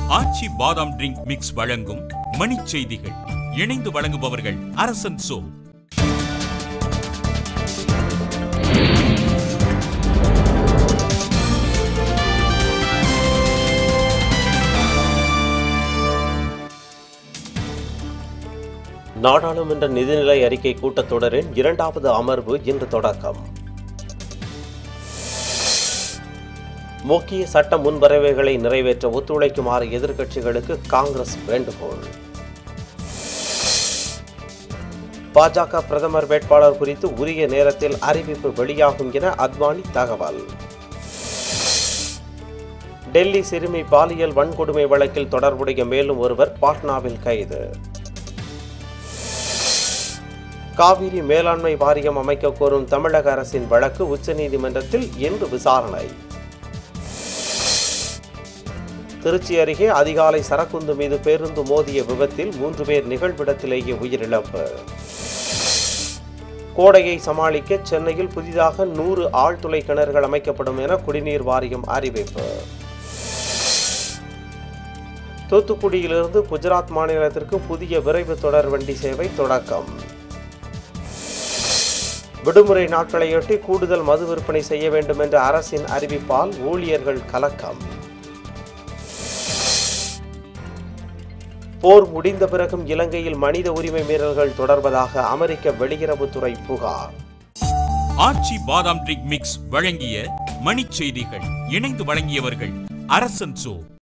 ஆச்சி பாதாம் drink mix வழங்கும் மணிச் செய்திகள் இணைந்து வழங்குபவர்கள் அரசன் சோ நாடாளுமன்ற நிதிநிலை அறிக்கை கூட்டத்தொடரின் இரண்டாவது அமர்வு இன்று தொடக்கம் முக்கிய சட்ட முன்வரைவுகளை நிறைவேற்ற ஒத்துழைக்குமாறு எதிர்க்கட்சிகளுக்கு காங்கிரஸ் வேண்டுகோள் பாஜக பிரதமர் வேட்பாளர் குறித்து உரிய நேரத்தில் அறிவிப்பு வெளியாகும் என அத்வானி தகவல் டெல்லி சிறுமி பாலியல் வன்கொடுமை வழக்கில் தொடர்புடைய மேலும் ஒருவர் பாட்னாவில் கைது காவிரி மேலாண்மை வாரியம் அமைக்க கோரும் தமிழக அரசின் வழக்கு உச்சநீதிமன்றத்தில் இன்று விசாரணை திருச்சி அருகே அதிகாலை சரக்குந்து மீது பேருந்து மோதிய விபத்தில் மூன்று பேர் நிகழ்விடத்திலேயே உயிரிழப்பு கோடையை சமாளிக்க சென்னையில் புதிதாக நூறு ஆழ்துளை கிணறுகள் அமைக்கப்படும் என குடிநீர் வாரியம் அறிவிப்பு தூத்துக்குடியிலிருந்து குஜராத் மாநிலத்திற்கு புதிய விரைவு தொடர் வண்டி சேவை தொடக்கம் விடுமுறை நாட்களையொட்டி கூடுதல் மது விற்பனை செய்ய வேண்டும் என்ற அரசின் அறிவிப்பால் ஊழியர்கள் கலக்கம் போர் முடிந்த பிறகும் இலங்கையில் மனித உரிமை மீறல்கள் தொடர்வதாக அமெரிக்க வெளியுறவுத்துறை புகார் ஆச்சி பாதாம் ட்ரிங்க் மிக்ஸ் வழங்கிய மணிச் செய்திகள் இணைந்து வழங்கியவர்கள் அரசன் சோ